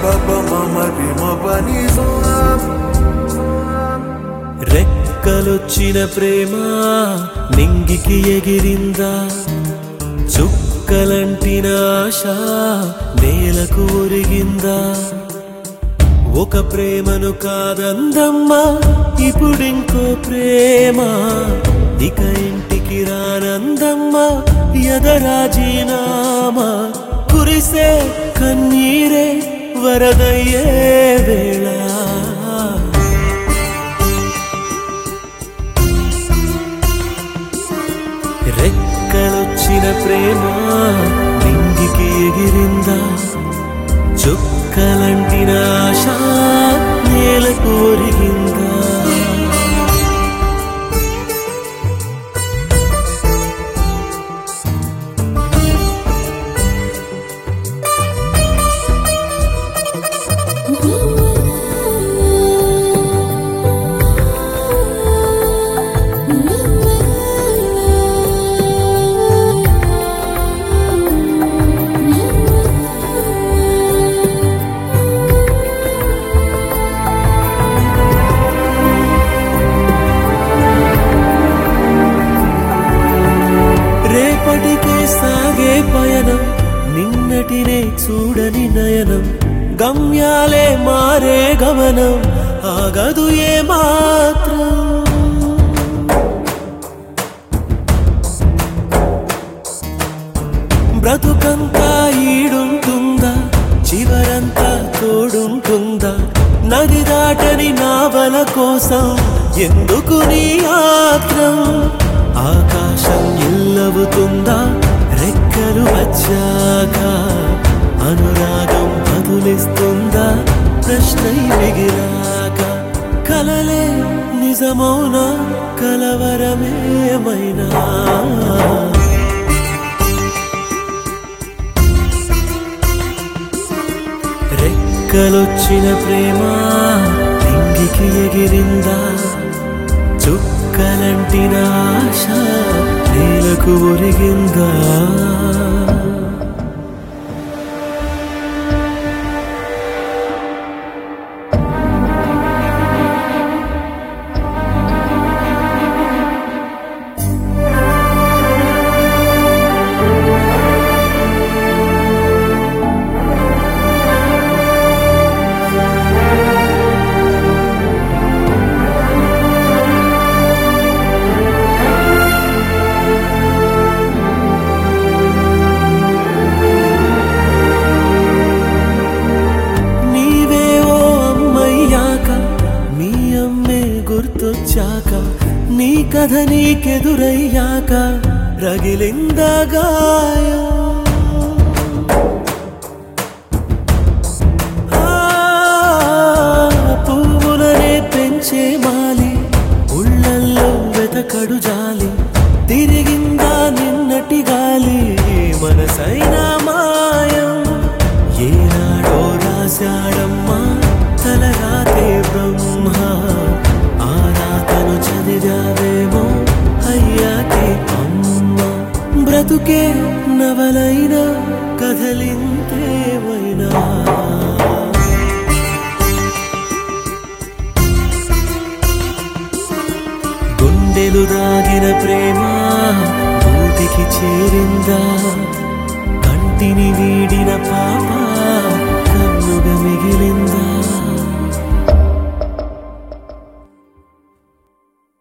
పప మమ రిమ పని సా రెక్కలొచ్చిన ప్రేమ నింగికి ఎగిరిందా చుక్కలంటిన ఆశ నేలకు ఒరిగిందా ఒక ప్రేమను కాదందమ్మా ఇప్పుడింకో ప్రేమ ఇక ఇంటికి రానందమ్మా ఎదరాజీనామా కురిసే కన్నీరే వరదయ్యే వేళ రెక్కలొచ్చిన ప్రేమ నింగికి ఎగిరిందా చుక్కలంటిన ఆశ నేలకు ఒరిగిందా రేపటికే సాగే పయనం నిన్నటినే చూడని నయనం గమ్యాలే మారే గమనం ఆగదు ఏ మాత్రం బ్రతుకంతా ఈడుంటుందా చివరంతా తోడుంటుందా నది దాటని నావల కోసం ఎందుకు నీ ఆత్రం ఆకాశం ఇల్లవుతుందా రెక్కలు వచ్చాక అనురాగం బదులిస్తుందా ప్రశ్నై మిగిలాక కలలే నిజమౌనా కలవరమేమైనా రెక్కలొచ్చిన ప్రేమ నింగికి ఎగిరిందా చుక్కలంటిన ఆశ నేలకు ఒరిగిందా నీవే ఓ అమ్మయ్యాక నీ అమ్మే గుర్తొచ్చాక నీ కథ నీకెదురయ్యాక రగిలిందా గాయం ఆ, పువ్వులనే పెంచే మాలి ఉళ్ళల్లో వెతకడు జాలి తిరిగిందా నిన్నటి గాలి మనసైన మాయం ఏనాడో రాశాడమ్మా తలరాతే బ్రహ్మ ఆ రాతను చదివావేమో అయ్యాకే అమ్మ బ్రతుకే నవలైన కథలింతేమైనా గుండెలు దాగిన ప్రేమ బూటికి చేరిందా కంటిని వీడిన పాప కన్నుగా మిగిలిందా